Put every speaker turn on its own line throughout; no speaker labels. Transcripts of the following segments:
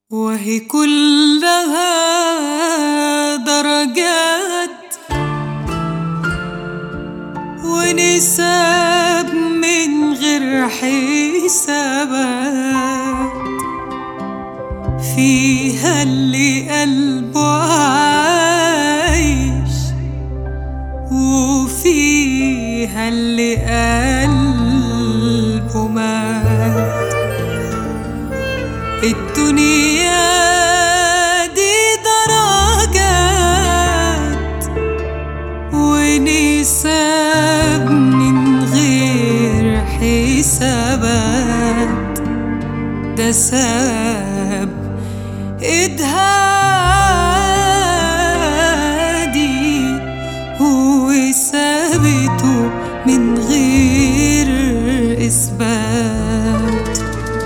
وهي كلها درجات ونسب من غير حسابات فيها اللي قلبه عايش وفيها اللي قلبه مات الدنيا دي درجات ونسب من غير حسابات ده ساب إدهادي وسابته من غير إثبات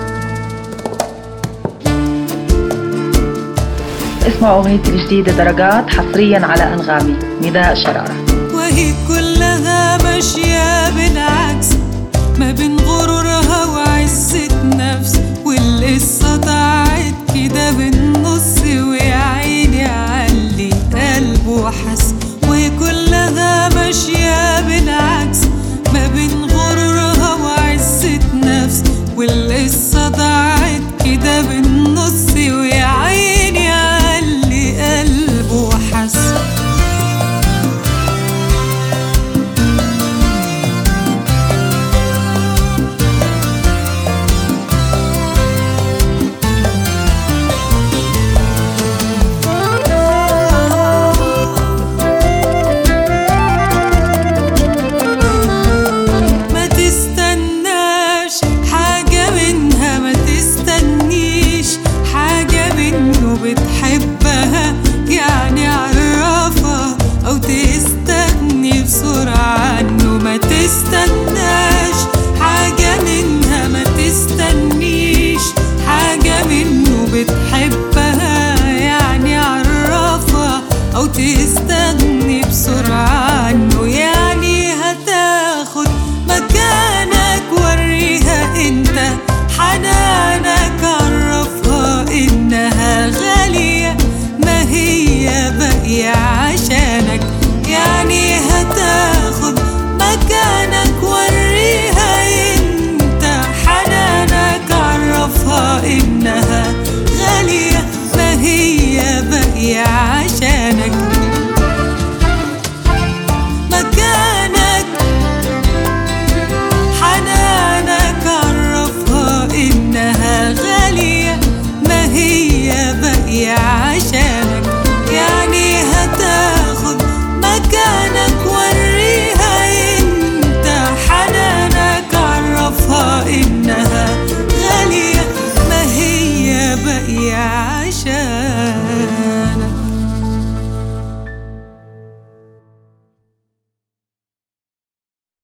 اسمعوا أغنيتي الجديدة درجات حصريا على أنغامي نداء شرارة
وهي كلها ماشية بالعكس ما بين غرورها وعزة نفس والقصة ضاعت كده بالنص ويا عيني علي قلبه حس وهي كلها ماشية بالعكس ما بين غرورها وعزة نفس والقصة ضاعت كده بالنص ويا عيني علي قلبه حس ما تستناش حاجة منها ما تستنيش حاجة منه بتحبها يعني عرفها أو تستغني بسرعة عنه ما تستناش حاجة منها ما تستنيش حاجة منه بتحبها يعني عرفها أو تستغني بسرعة عنه يعني هتاخد مكانك وريها انت حنانك عرفها انها غالية ما هي باقية عشانك يعني هتاخد مكانك وريها انت حنانك عرفها انها غالية ما هي باقية عشانك مكانك حنانك عرفها إنها غالية ما هي باقية